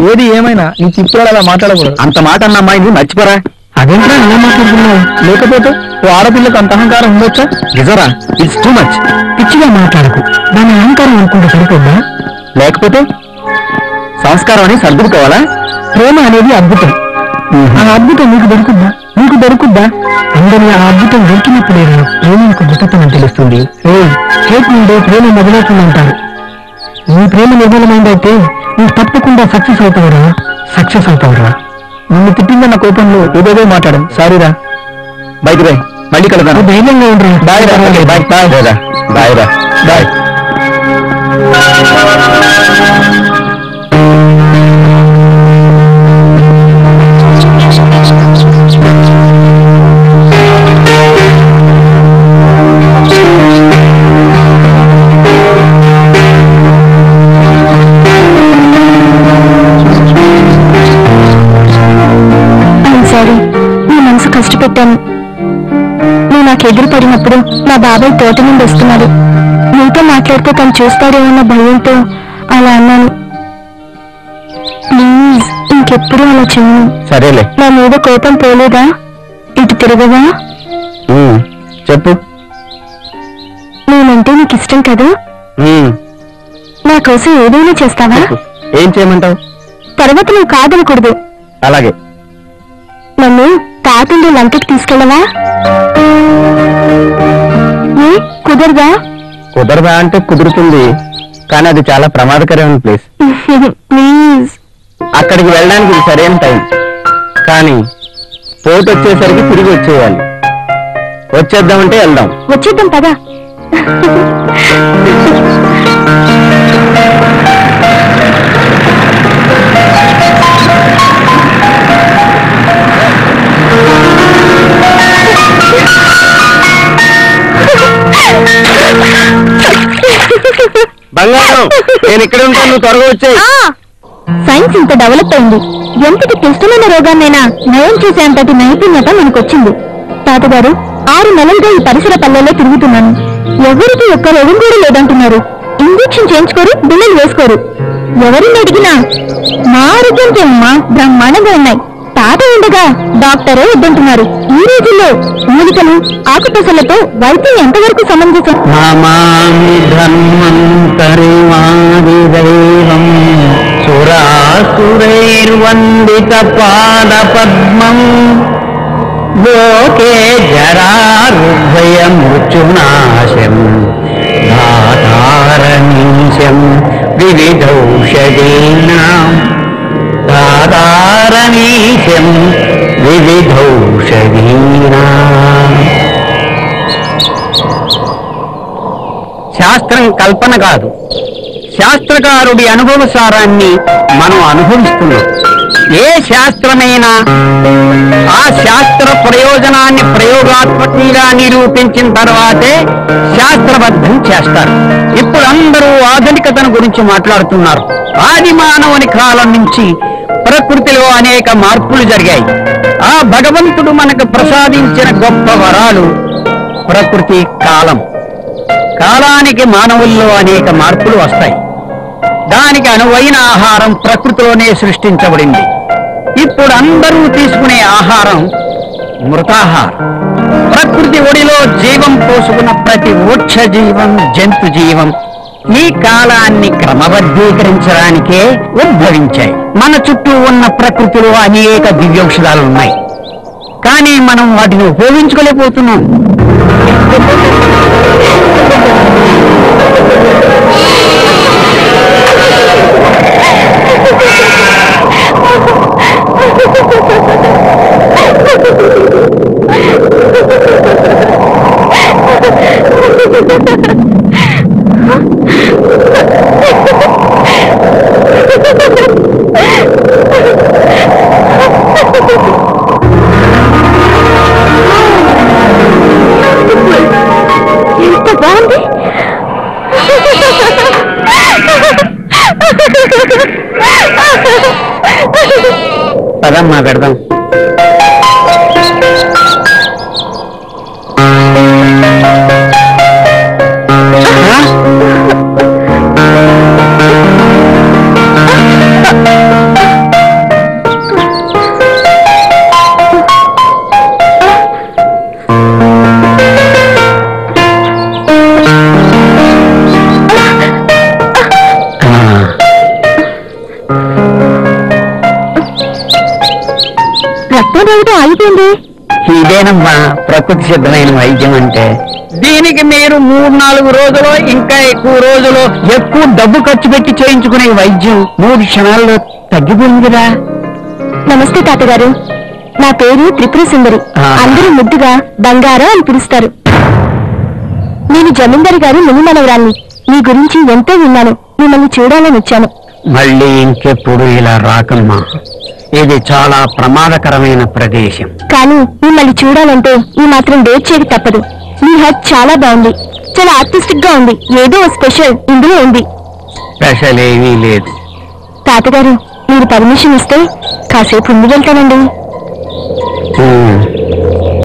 ఏది ఏమైనా నీకు ఇప్పుడు అలా మాట్లాడకూడదు అంత మాట అన్న అమ్మాయిని మర్చిపోరా అదేంట్రా ఎలా మాట్లాడుతున్నావు లేకపోతే ఓ ఆడపిల్లకు అంత అహంకారం ఉండొచ్చా నిజరా ఇట్స్ టూ మచ్ పిచ్చిగా మాట్లాడకు దాని అహంకారం అనుకుంటే సరిపోద్దా లేకపోతే సంస్కారం అని సర్దుకుపోవాలా ప్రేమ అనేది అద్భుతం ఆ అద్భుతం నీకు దొరుకుద్దా నీకు దొరుకుద్దా అందరి ఆ అద్భుతం దొరికినప్పుడే ప్రేమ యొక్క గొప్పతనం తెలుస్తుంది హేట్ నుండే ప్రేమ మొదలవుతుందంటారు నీ ప్రేమ నిర్మలమైందైతే నువ్వు తప్పకుండా సక్సెస్ అవుతావురా సక్సెస్ అవుతావురా నిన్ను తిట్టిందన్న కోపంలో ఏదేదో మాట్లాడాను సారీరా బైక్ బాయ్ మళ్ళీ కలుద్దాం నువ్వు ధైర్యంగా ఉండరా బాయ్ రా బాయ్ బాయ్ రా బాయ్ రా బాయ్ సారీ నీ మనసు కష్టపెట్టాను నువ్వు నాకు ఎదురు పడినప్పుడు మా బాబాయ్ తోట నుండి వస్తున్నాడు నీతో మాట్లాడితే తను చూస్తాడేమన్న భయంతో అలా అన్నాను ప్లీజ్ ఇంకెప్పుడు అలా చెయ్యి సరేలే నా మీద కోపం పోలేదా ఇటు తిరగవా ఉమ్, చెప్పు నేనంటే నీకు ఇష్టం కదా ఉమ్, నా కోసం ఏదైనా చేస్తావా చెప్పు. ఏం చేయమంటావు తర్వాత నువ్వు కాదనకూడదు అలాగే నన్ను తాతుండే లంకకి తీసుకెళ్ళవా ఏ కుదరదా కుదరదా అంటే కుదురుతుంది కానీ అది చాలా ప్రమాదకరమైన ప్లేస్ ప్లీజ్ అక్కడికి వెళ్ళడానికి ఇది సరైన టైం కానీ పోటు వచ్చేసరికి తిరిగి వచ్చేయాలి వచ్చేద్దామంటే వెళ్దాం వచ్చేద్దాం పదా బంగారం నేను ఇక్కడ ఉంటాను నువ్వు త్వరగా వచ్చేయి సైన్స్ ఇంత డెవలప్ అయింది ఎంతటి క్లిష్టమైన రోగాన్నైనా నయం చేసేంతటి నైపుణ్యత మనకొచ్చింది తాతగారు ఆరు నెలలుగా ఈ పరిసర పల్లెల్లో తిరుగుతున్నాను ఎవరికి ఒక్క రోగం కూడా లేదంటున్నారు ఇంజెక్షన్ చేయించుకోరు బిల్లలు వేసుకోరు ఎవరిని అడిగినా మా ఆరోగ్యంతో అమ్మా బ్రహ్మాండంగా ఉన్నాయి తాత ఉండగా డాక్టరే వద్దంటున్నారు ఈ రోజుల్లో మూలికలు ఆకుపసలతో వైద్యం ఎంతవరకు సమంజసం నమామి ధన్వంతరిమాదిదైవం సురాసురైర్వందిత పాద పద్మం లోకే జరారుభయ మృత్యునాశం దాతారమీశం వివిధౌషధీనాం దాతారమీశం వివిధౌషధీనాం శాస్త్రం కల్పన కాదు శాస్త్రకారుడి అనుభవ సారాన్ని మనం అనుభవిస్తున్నాం ఏ శాస్త్రమైనా ఆ శాస్త్ర ప్రయోజనాన్ని ప్రయోగాత్మకంగా నిరూపించిన తర్వాతే శాస్త్రబద్ధం చేస్తారు ఇప్పుడు అందరూ ఆధునికతను గురించి మాట్లాడుతున్నారు ఆది మానవుని కాలం నుంచి ప్రకృతిలో అనేక మార్పులు జరిగాయి ఆ భగవంతుడు మనకు ప్రసాదించిన గొప్ప వరాలు ప్రకృతి కాలం కాలానికి మానవుల్లో అనేక మార్పులు వస్తాయి దానికి అనువైన ఆహారం ప్రకృతిలోనే సృష్టించబడింది ఇప్పుడు అందరూ తీసుకునే ఆహారం మృతాహారం ప్రకృతి ఒడిలో జీవం పోసుకున్న ప్రతి వృక్ష జీవం జంతు జీవం ఈ కాలాన్ని క్రమబద్ధీకరించడానికే ఉద్భవించాయి మన చుట్టూ ఉన్న ప్రకృతిలో అనేక దివ్యౌషధాలు ఉన్నాయి కానీ మనం వాటిని ఉపయోగించుకోలేకపోతున్నాం ఎంత బాగుంది పదమ్మా పెడదాం ఆ? అంతేనమ్మా ప్రకృతి సిద్ధమైన వైద్యం అంటే దీనికి మీరు మూడు నాలుగు రోజులు ఇంకా ఎక్కువ రోజులు ఎక్కువ డబ్బు ఖర్చు పెట్టి చేయించుకునే వైద్యం మూడు క్షణాల్లో తగ్గిపోయింది కదా నమస్తే తాతగారు నా పేరు త్రిపుర సుందరి ఆ. అందరూ ముద్దుగా బంగారం అని పిలుస్తారు నేను జమీందారు గారి ముని మనవరాన్ని మీ గురించి ఎంతో విన్నాను మిమ్మల్ని చూడాలని వచ్చాను మళ్ళీ ఇంకెప్పుడు ఇలా రాకమ్మా ఇది చాలా ప్రమాదకరమైన ప్రదేశం కానీ మిమ్మల్ని చూడాలంటే ఈ మాత్రం డేట్ చేయక తప్పదు మీ హెడ్ చాలా బాగుంది చాలా ఆర్టిస్టిక్ గా ఉంది ఏదో స్పెషల్ ఇందులో ఉంది స్పెషల్ ఏమీ లేదు తాతగారు మీరు పర్మిషన్ ఇస్తే కాసేపు ముందు వెళ్తానండి ఉమ్.